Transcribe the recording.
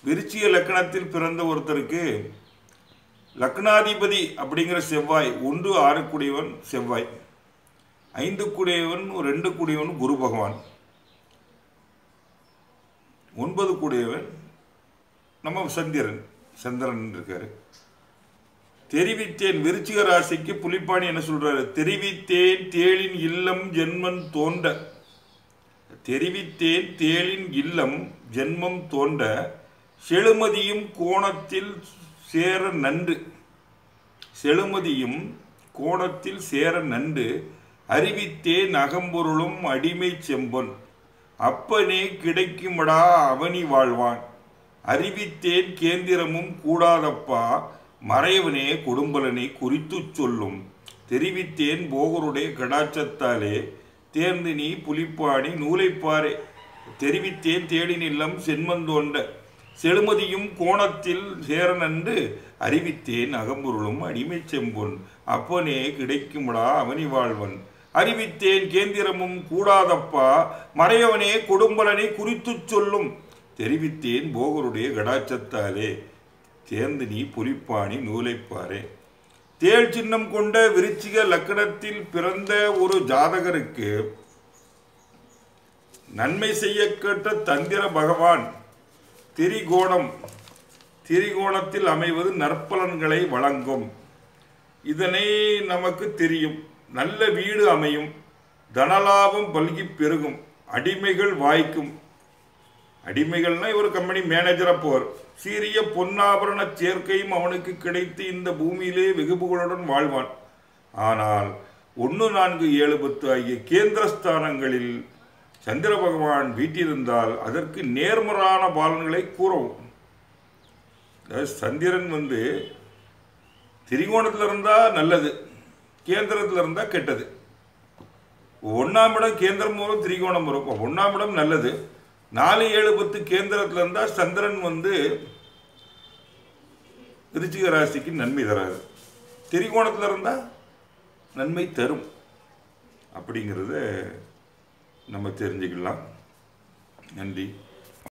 விருச்சிக லக்கணத்தில் பிறந்த ஒருத்தருக்கு லக்னாதிபதி அப்படிங்கிற செவ்வாய் ஒன்று ஆறு கூடியவன் செவ்வாய் ஐந்து கூடியவன் ரெண்டு கூடியவன் குரு பகவான் ஒன்பது கூடியவன் நம்ம சந்திரன் சந்திரன் இருக்காரு தெரிவித்தேன் விருச்சிக ராசிக்கு புலிப்பாணி என்ன சொல்றாரு தெரிவித்தேன் தேளின் இல்லம் ஜென்மன் தோண்ட தெரிவித்தேன் தேளின் இல்லம் ஜென்மம் தோண்ட செழுமதியும் கோணத்தில் சேர நன்று செழுமதியும் கோணத்தில் சேர நன்று அறிவித்தேன் அகம்பொருளும் அடிமை செம்பொன் அப்பனே கிடைக்குமடா அவனி வாழ்வான் அறிவித்தேன் கேந்திரமும் கூடாதப்பா மறைவனே கொடும்பலனை குறித்துச் சொல்லும் தெரிவித்தேன் போகருடைய கடாச்சத்தாலே தேர்ந்து நீ புலிப்பாணி நூலைப்பாரே தெரிவித்தேன் தேடின் இல்லம் சென்மந்தோண்ட செழுமதியும் கோணத்தில் சேரனன்று அறிவித்தேன் அகம்பொருளும் அடிமை செம்பொன் அப்பனே கிடைக்குமடா அவனி வாழ்வன் அறிவித்தேன் கேந்திரமும் கூடாதப்பா மறையவனே கொடும்பலனை குறித்துச் சொல்லும் தெரிவித்தேன் போகருடைய கடாச்சத்தாலே தேர்ந்து நீ புலிப்பாணி நூலைப்பாரே தேள் சின்னம் கொண்ட விருச்சிக லக்கணத்தில் பிறந்த ஒரு ஜாதகருக்கு நன்மை செய்ய கேட்ட தந்திர பகவான் திரிகோணம் திரிகோணத்தில் அமைவது நற்பலன்களை வழங்கும் இதனை நமக்கு தெரியும் நல்ல வீடு அமையும் தனலாபம் பல்கி பெருகும் அடிமைகள் வாய்க்கும் அடிமைகள்னா இவர் கம்பெனி மேனேஜரா போர் சீரிய பொன்னாபரண சேர்க்கையும் அவனுக்கு கிடைத்து இந்த பூமியிலே வெகுபுகளுடன் வாழ்வான் ஆனால் ஒன்று நான்கு ஏழு பத்து ஆகிய கேந்திரஸ்தானங்களில் சந்திர பகவான் வீட்டிருந்தால் அதற்கு நேர்மறான பலன்களை கூறவும் அதாவது சந்திரன் வந்து திரிகோணத்தில் இருந்தால் நல்லது கேந்திரத்தில் இருந்தால் கெட்டது ஒன்றாம் இடம் கேந்திரம் மூலம் திரிகோணம் இருக்கும் ஒன்றாம் இடம் நல்லது நாலு ஏழு பத்து கேந்திரத்தில் இருந்தால் சந்திரன் வந்து விருச்சிக ராசிக்கு நன்மை தராது திரிகோணத்தில் இருந்தால் நன்மை தரும் அப்படிங்கிறத நம்ம தெரிஞ்சுக்கலாம் நன்றி